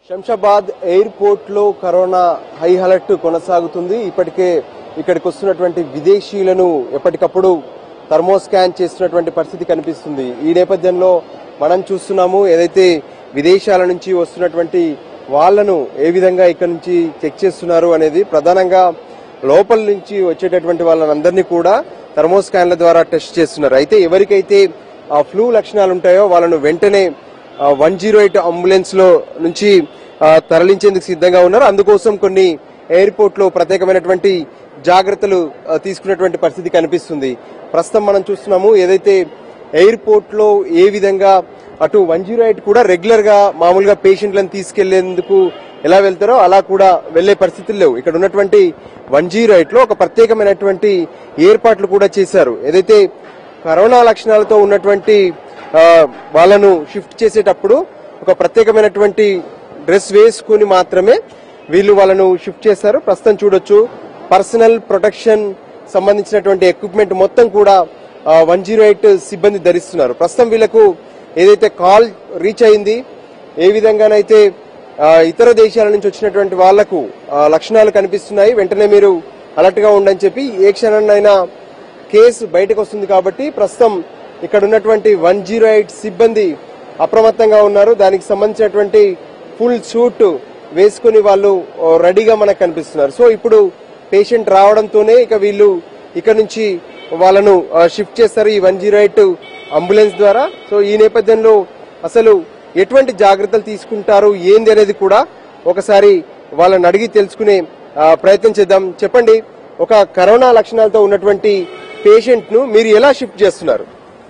Shamshabad airport లో corona high alert కొనసాగుతుంది ఇప్పటికే ఇక్కడికి వస్తున్నటువంటి విదేశీయులను ఎప్పటికప్పుడు థర్మో స్కాన్ చేస్తున్నటువంటి పరిస్థితి కనిపిస్తుంది ఈ నేపథ్యంలో మనం చూస్తున్నాము ఏదైతే విదేశాల నుంచి వస్తున్నటువంటి వాళ్ళను ఏ విధంగా ఇక్కడ నుంచి చెక్ చేస్తున్నారు అనేది ప్రధానంగా లోపల నుంచి వచ్చేటటువంటి వాళ్ళందరినీ కూడా థర్మో స్కాన్ల ద్వారా టెస్ట్ చేస్తున్నారు అయితే ఎవరికైతే ఆ ఫ్లూ లక్షణాలు ఉంటాయో వాళ్ళను వెంటనే వన్ జీరో ఎయిట్ అంబులెన్స్ లో నుంచి ఆ, తరలించేందుకు సిద్ధంగా ఉన్నారు అందుకోసం కొన్ని ఎయిర్పోర్ట్ లో ప్రత్యేకమైనటువంటి జాగ్రత్తలు ఆ, తీసుకున్నటువంటి పరిస్థితి కనిపిస్తుంది ప్రస్తుతం మనం చూస్తున్నాము ఏదైతే ఎయిర్పోర్ట్ లో ఏ విధంగా అటు వన్ జీరో ఎయిట్ కూడా రెగ్యులర్ గా మామూలుగా పేషెంట్లను తీసుకెళ్లేందుకు ఎలా వెళ్తారో అలా కూడా వెళ్లే పరిస్థితులు లేవు ఇక్కడ ఉన్నటువంటి వన్ జీరో ఎయిట్ లో ఒక ప్రత్యేకమైనటువంటి ఏర్పాట్లు కూడా చేశారు ఏదైతే కరోనా లక్షణాలతో ఉన్నటువంటి ఆ, వాళ్ళను షిఫ్ట్ చేసేటప్పుడు ఒక ప్రత్యేకమైనటువంటి డ్రెస్ వేసుకుని మాత్రమే వీళ్ళు వాళ్ళను షిఫ్ట్ చేస్తారు ప్రస్తుతం చూడొచ్చు పర్సనల్ ప్రొటెక్షన్ సంబంధించినటువంటి ఎక్విప్మెంట్ మొత్తం కూడా వన్ జీరో ఎయిట్ సిబ్బంది ధరిస్తున్నారు ప్రస్తుతం వీళ్ళకు ఏదైతే కాల్ రీచ్ అయింది ఏ విధంగానైతే ఆ, ఇతర దేశాల నుంచి వచ్చినటువంటి వాళ్లకు ఆ, లక్షణాలు కనిపిస్తున్నాయి వెంటనే మీరు అలర్ట్ గా ఉండని చెప్పి ఏ క్షణాన్నైనా కేసు బయటకు వస్తుంది కాబట్టి ప్రస్తుతం ఇక్కడ ఉన్నటువంటి వన్ జీరో ఎయిట్ సిబ్బంది అప్రమత్తంగా ఉన్నారు దానికి సంబంధించినటువంటి ఫుల్ సూట్ వేసుకుని వాళ్ళు ఓ, రెడీగా మనకు కనిపిస్తున్నారు సో ఇప్పుడు పేషెంట్ రావడంతోనే ఇక వీళ్ళు ఇక్కడ నుంచి వాళ్ళను ఆ, షిఫ్ట్ చేస్తారు ఈ వన్ జీరో ఎయిట్ అంబులెన్స్ ద్వారా సో ఈ నేపథ్యంలో అసలు ఎటువంటి జాగ్రత్తలు తీసుకుంటారు ఏంది అనేది కూడా ఒకసారి వాళ్ళని అడిగి తెలుసుకునే ఆ, ప్రయత్నం చేద్దాం చెప్పండి ఒక కరోనా లక్షణాలతో ఉన్నటువంటి పేషెంట్ ను మీరు ఎలా షిఫ్ట్ చేస్తున్నారు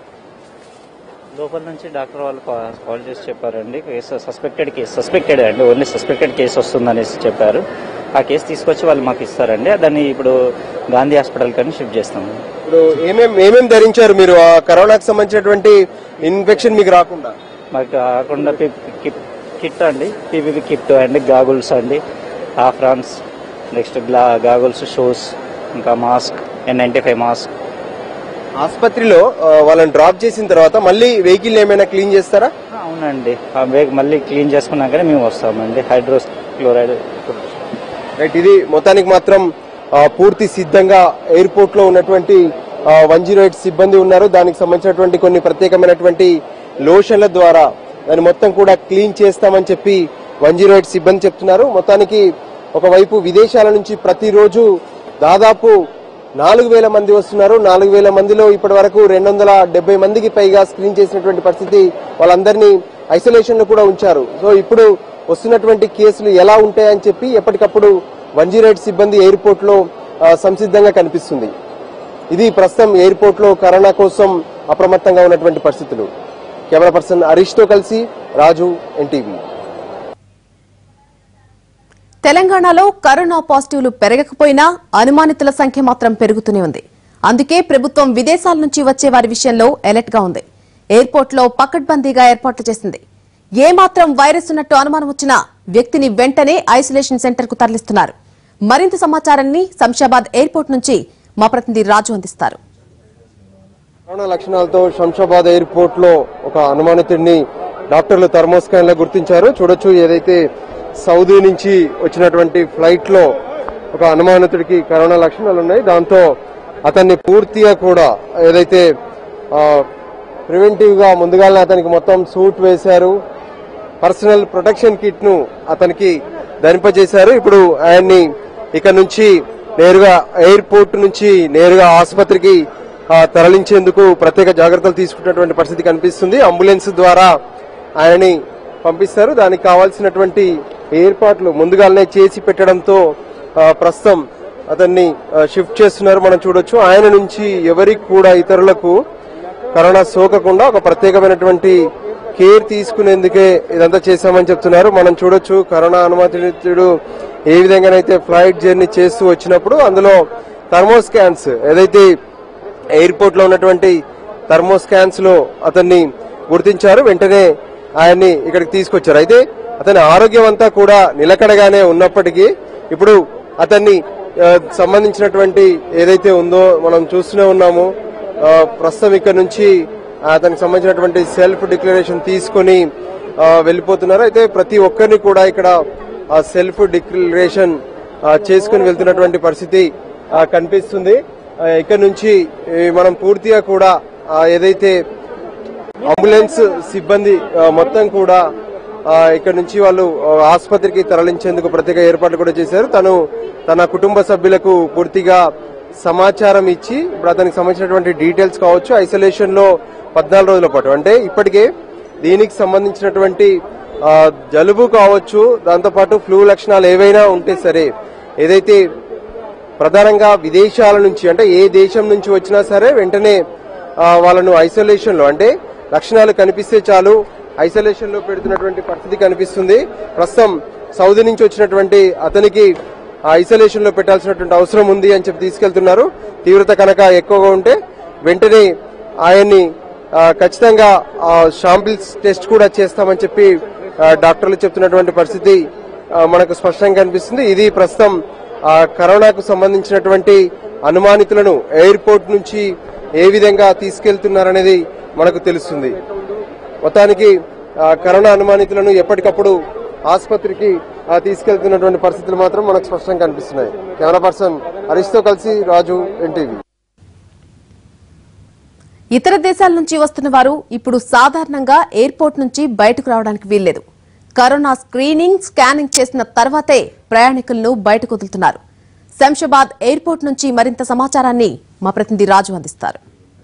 లోపల నుంచి డాక్టర్ వాళ్ళు కా- కాల్ చేసి చెప్పారండి కేసు సస్పెక్టెడ్ కేసు సస్పెక్టెడ్ అండి ఓన్లీ సస్పెక్టెడ్ కేసు వస్తుందనేసి చెప్పారు ఆ కేసు తీసుకొచ్చి వాళ్ళు మాకు ఇస్తారండి దాన్ని ఇప్పుడు గాంధీ హాస్పిటల్ కానీ షిఫ్ట్ చేస్తాము ఇప్పుడు ఏమేం ఏమేం ధరించారు మీరు ఆ కరోనాకు సంబంధించినటువంటి ఇన్ఫెక్షన్ మీకు రాకుండా మాకు కాకుండా కిట్ కిట్ అండి పీపీపీ కిట్ అండి గాగుల్స్ అండి ఆఫ్రాన్స్ నెక్స్ట్ గ్లా గాగుల్స్ షూస్ ఇంకా mask N ninety five mask ఆసుపత్రిలో ఆ, వాళ్ళని డ్రాప్ చేసిన తర్వాత మళ్ళీ వెహికల్ ఏమైనా క్లీన్ చేస్తారా అవునండి ఆ వేగ్ మళ్ళీ క్లీన్ చేసుకున్నాకనే మేము వస్తామండి హైడ్రోస్ క్లోరైడ్ రైట్ ఇది మొత్తానికి మాత్రం ఆ, పూర్తి సిద్ధంగా ఎయిర్పోర్ట్ లో ఉన్నటువంటి వన్ జీరో ఎయిట్ సిబ్బంది ఉన్నారు దానికి సంబంధించినటువంటి కొన్ని ప్రత్యేకమైనటువంటి లోషన్ల ద్వారా దాన్ని మొత్తం కూడా క్లీన్ చేస్తామని చెప్పి వన్ జీరో ఎయిట్ సిబ్బంది చెప్తున్నారు మొత్తానికి ఒకవైపు విదేశాల నుంచి ప్రతిరోజు దాదాపు నాలుగు వేల మంది వస్తున్నారు నాలుగు వేల మందిలో ఇప్పటి వరకు రెండు వందల డెబ్బై మందికి పైగా స్క్రీన్ చేసినటువంటి పరిస్థితి వాళ్ళందరినీ ఐసోలేషన్ లో కూడా ఉంచారు సో ఇప్పుడు వస్తున్నటువంటి కేసులు ఎలా ఉంటాయని చెప్పి ఎప్పటికప్పుడు వన్ జీరో ఎయిట్ సిబ్బంది ఎయిర్పోర్ట్ లో ఆ, సంసిద్ధంగా కనిపిస్తుంది ఇది ప్రస్తుతం ఎయిర్పోర్ట్ లో కరోనా కోసం అప్రమత్తంగా ఉన్నటువంటి పరిస్థితులు కెమెరా పర్సన్ హరీష్ తో కలిసి రాజు ఎన్టీవీ తెలంగాణలో కరోనా పాజిటివ్లు పెరగకపోయినా అనుమానితుల సంఖ్య మాత్రం పెరుగుతూనే ఉంది అందుకే ప్రభుత్వం విదేశాల నుంచి వచ్చే వారి విషయంలో అలర్ట్ గా ఉంది ఎయిర్పోర్ట్లో పకడ్బందీగా ఏర్పాట్లు చేసింది ఏ మాత్రం వైరస్ ఉన్నట్టు అనుమానం వచ్చినా వ్యక్తిని వెంటనే ఐసోలేషన్ సెంటర్ కు తరలిస్తున్నారు మరింత సమాచారాన్ని శంషాబాద్ ఎయిర్పోర్ట్ నుంచి మా ప్రతినిధి రాజు అందిస్తారు కరోనా లక్షణాలతో శంషాబాద్ ఎయిర్పోర్ట్ లో ఒక అనుమానితుడిని డాక్టర్లు థర్మోస్కాన్ లో గుర్తించారు చూడొచ్చు ఏదైతే సౌదీ నుంచి వచ్చినటువంటి ఫ్లైట్ లో ఒక అనుమానితుడికి కరోనా లక్షణాలు ఉన్నాయి దాంతో అతన్ని పూర్తిగా కూడా ఏదైతే ప్రివెంటివ్ గా ముందుగానే అతనికి మొత్తం సూట్ వేశారు పర్సనల్ ప్రొటెక్షన్ కిట్ ను అతనికి ధరింపజేశారు ఇప్పుడు ఆయన్ని ఇక్కడ నుంచి నేరుగా ఎయిర్పోర్ట్ నుంచి నేరుగా ఆసుపత్రికి ఆ, తరలించేందుకు ప్రత్యేక జాగ్రత్తలు తీసుకున్నటువంటి పరిస్థితి కనిపిస్తుంది అంబులెన్స్ ద్వారా ఆయనని పంపిస్తారు దానికి కావాల్సినటువంటి ఏర్పాట్లు ముందుగానే చేసి పెట్టడంతో ఆ, ప్రస్తుతం అతన్ని ఆ, షిఫ్ట్ చేస్తున్నారు మనం చూడొచ్చు ఆయన నుంచి ఎవరికి కూడా ఇతరులకు కరోనా సోకకుండా ఒక ప్రత్యేకమైనటువంటి కేర్ తీసుకునేందుకే ఇదంతా చేశామని చెప్తున్నారు మనం చూడొచ్చు కరోనా అనుమతితుడు ఏ విధంగానైతే ఫ్లైట్ జర్నీ చేస్తూ వచ్చినప్పుడు అందులో థర్మోస్కాన్స్ ఏదైతే ఎయిర్పోర్ట్ లో ఉన్నటువంటి థర్మోస్కాన్స్ లో అతన్ని గుర్తించారు వెంటనే ఆయన్ని ఇక్కడికి తీసుకొచ్చారు అయితే అతని ఆరోగ్యం అంతా కూడా నిలకడగానే ఉన్నప్పటికీ ఇప్పుడు అతన్ని ఆ, సంబంధించినటువంటి ఏదైతే ఉందో మనం చూస్తూనే ఉన్నాము ఆ, ప్రస్తుతం ఇక్కడ నుంచి అతనికి సంబంధించినటువంటి సెల్ఫ్ డిక్లరేషన్ తీసుకొని ఆ, వెళ్ళిపోతున్నారు అయితే ప్రతి ఒక్కరిని కూడా ఇక్కడ సెల్ఫ్ డిక్లరేషన్ చేసుకుని వెళ్తున్నటువంటి పరిస్థితి ఆ, కనిపిస్తుంది ఆ, ఇక్కడ నుంచి ఈ మనం పూర్తిగా కూడా ఆ, ఏదైతే అంబులెన్స్ సిబ్బంది ఆ, మొత్తం కూడా ఆ, ఇక్కడ నుంచి వాళ్ళు ఆ, ఆసుపత్రికి తరలించేందుకు ప్రత్యేక ఏర్పాట్లు కూడా చేశారు తను తన కుటుంబ సభ్యులకు పూర్తిగా సమాచారం ఇచ్చి ఇప్పుడు అతనికి సంబంధించినటువంటి డీటెయిల్స్ కావచ్చు ఐసోలేషన్ లో పద్నాలుగు రోజుల పాటు అంటే ఇప్పటికే దీనికి సంబంధించినటువంటి ఆ, జలుబు కావచ్చు దాంతోపాటు ఫ్లూ లక్షణాలు ఏవైనా ఉంటే సరే ఏదైతే ప్రధానంగా విదేశాల నుంచి అంటే ఏ దేశం నుంచి వచ్చినా సరే వెంటనే ఆ, వాళ్ళను ఐసోలేషన్ లో అంటే లక్షణాలు కనిపిస్తే చాలు ఐసోలేషన్ లో పెడుతున్నటువంటి పరిస్థితి కనిపిస్తుంది ప్రస్తుతం సౌదీ నుంచి వచ్చినటువంటి అతనికి ఐసోలేషన్ లో పెట్టాల్సినటువంటి అవసరం ఉంది అని చెప్పి తీసుకెళ్తున్నారు తీవ్రత కనుక ఎక్కువగా ఉంటే వెంటనే ఆయన్ని ఆ, ఖచ్చితంగా షాంపిల్స్ టెస్ట్ కూడా చేస్తామని చెప్పి ఆ, డాక్టర్లు చెప్తున్నటువంటి పరిస్థితి ఆ, మనకు స్పష్టంగా కనిపిస్తుంది ఇది ప్రస్తుతం ఆ, కరోనాకు సంబంధించినటువంటి అనుమానితులను ఎయిర్పోర్ట్ నుంచి ఏ విధంగా తీసుకెళ్తున్నారనేది మనకు తెలుస్తుంది మొత్తానికి ఆ, కరోనా అనుమానితులను ఎప్పటికప్పుడు ఆసుపత్రికి ఆ, తీసుకెళ్తున్నటువంటి పరిస్థితులు మాత్రం మనకు స్పష్టంగా కనిపిస్తున్నాయి కెమెరా పర్సన్ హరీష్ తో కలిసి రాజు ఎన్టీవీ ఇతర దేశాల నుంచి వస్తున్న వారు ఇప్పుడు సాధారణంగా ఎయిర్పోర్ట్ నుంచి బయటకు రావడానికి వీల్లేదు కరోనా స్క్రీనింగ్ స్కానింగ్ చేసిన తర్వాతే ప్రయాణికులను బయటకు వదులుతున్నారు శంషాబాద్ ఎయిర్పోర్ట్ నుంచి మరింత సమాచారాన్ని మా ప్రతినిధి రాజు అందిస్తారు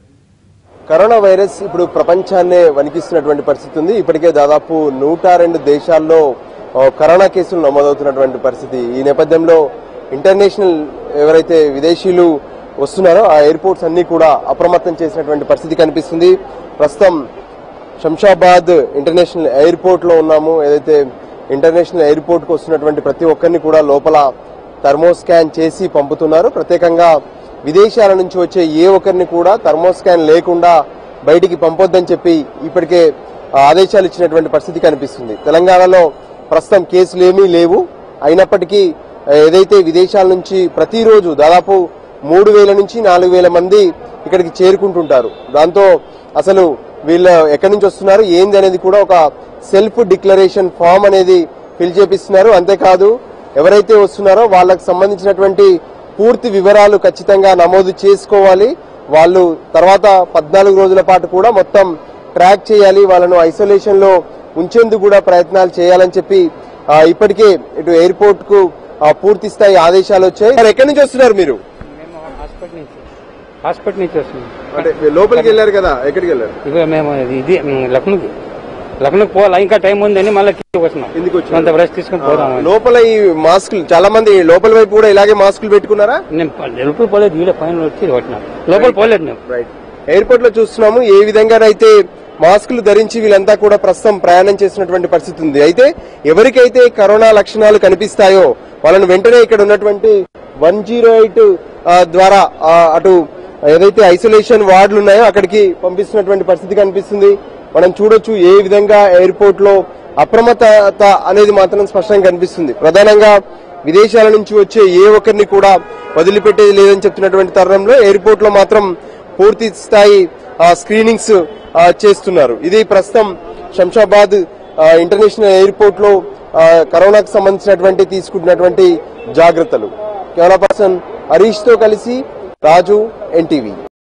కరోనా వైరస్ ఇప్పుడు ప్రపంచాన్నే వణికిస్తున్నటువంటి పరిస్థితి ఉంది ఇప్పటికే దాదాపు నూట రెండు దేశాల్లో ఆ, కరోనా కేసులు నమోదవుతున్నటువంటి పరిస్థితి ఈ నేపథ్యంలో ఇంటర్నేషనల్ ఎవరైతే విదేశీయులు వస్తున్నారో ఆ ఎయిర్పోర్ట్స్ అన్ని కూడా అప్రమత్తం చేసినటువంటి పరిస్థితి కనిపిస్తుంది ప్రస్తుతం శంషాబాద్ ఇంటర్నేషనల్ ఎయిర్పోర్ట్ లో ఉన్నాము ఏదైతే ఇంటర్నేషనల్ ఎయిర్పోర్ట్ కు వస్తున్నటువంటి ప్రతి ఒక్కరిని కూడా లోపల థర్మోస్కాన్ చేసి పంపుతున్నారు ప్రత్యేకంగా విదేశాల నుంచి వచ్చే ఏ ఒక్కరిని కూడా థర్మోస్కాన్ లేకుండా బయటికి పంపొద్దని చెప్పి ఇప్పటికే ఆ, ఆదేశాలు ఇచ్చినటువంటి పరిస్థితి కనిపిస్తుంది తెలంగాణలో ప్రస్తుతం కేసులు ఏమీ లేవు అయినప్పటికీ ఆ, ఏదైతే విదేశాల నుంచి ప్రతిరోజు దాదాపు మూడు వేల నుంచి నాలుగు వేల మంది ఇక్కడికి చేరుకుంటుంటారు దాంతో అసలు వీళ్ళు ఎక్కడి నుంచి వస్తున్నారు ఏంది అనేది కూడా ఒక సెల్ఫ్ డిక్లరేషన్ ఫామ్ అనేది ఫిల్ చేపిస్తున్నారు అంతేకాదు ఎవరైతే వస్తున్నారో వాళ్ళకి సంబంధించినటువంటి పూర్తి వివరాలు ఖచ్చితంగా నమోదు చేసుకోవాలి వాళ్ళు తర్వాత పద్నాలుగు రోజుల పాటు కూడా మొత్తం ట్రాక్ చేయాలి వాళ్ళను ఐసోలేషన్ లో ఉంచేందుకు కూడా ప్రయత్నాలు చేయాలని చెప్పి ఆ, ఇప్పటికే ఇటు ఎయిర్పోర్ట్ కు ఆ, పూర్తి స్థాయి ఆదేశాలు వచ్చాయి మరి ఎక్కడి నుంచి వస్తున్నారు మీరు మేము హాస్పిటల్ నుంచి హాస్పిటల్ నుంచి వస్తున్నాం అంటే లోపలికి వెళ్ళారు కదా ఎక్కడికి వెళ్ళారు ఇక మేము ఇది మ్, లక్నోకి లక్నోకి పోవాలా ఇంకా టైం ఉందని మళ్ళీ కిందకి వస్తున్నాం ఎందుకు వచ్చారు? కొంత బ్రష్ తీసుకుని పోదాం లోపల ఈ మాస్కులు చాలా మంది లోపల వైపు కూడా ఇలాగే మాస్కులు పెట్టుకున్నారా నేను ప- లోపల పోలేదు వీళ్ళ పైన వచ్చి కొట్టినాం లోపల పోలేదు మేము రైట్ ఎయిర్పోర్ట్ లో చూస్తున్నాము ఏ విధంగానైతే మాస్కులు ధరించి వీళ్ళంతా కూడా ప్రస్తుతం ప్రయాణం చేసినటువంటి పరిస్థితి ఉంది అయితే ఎవరికైతే కరోనా లక్షణాలు కనిపిస్తాయో వాళ్ళని వెంటనే ఇక్కడ ఉన్నటువంటి వన్ జీరో ఎయిట్ ద్వారా ఆ, అటు ఏదైతే ఐసోలేషన్ వార్డులు ఉన్నాయో అక్కడికి పంపిస్తున్నటువంటి పరిస్థితి కనిపిస్తుంది మనం చూడొచ్చు ఏ విధంగా ఎయిర్పోర్ట్ లో అప్రమత్తత అనేది మాత్రం స్పష్టంగా కనిపిస్తుంది ప్రధానంగా విదేశాల నుంచి వచ్చే ఏ ఒక్కరిని కూడా వదిలిపెట్టేది లేదని చెప్తున్నటువంటి తరుణంలో ఎయిర్పోర్ట్ లో మాత్రం పూర్తి స్థాయి ఆ, స్క్రీనింగ్స్ ఆ, చేస్తున్నారు ఇది ప్రస్తుతం శంషాబాద్ ఆ, ఇంటర్నేషనల్ ఎయిర్పోర్ట్ లో ఆ, కరోనాకు సంబంధించినటువంటి తీసుకుంటున్నటువంటి జాగ్రత్తలు కెమెరా పర్సన్ హరీష్ తో కలిసి రాజు ఎన్టీవీ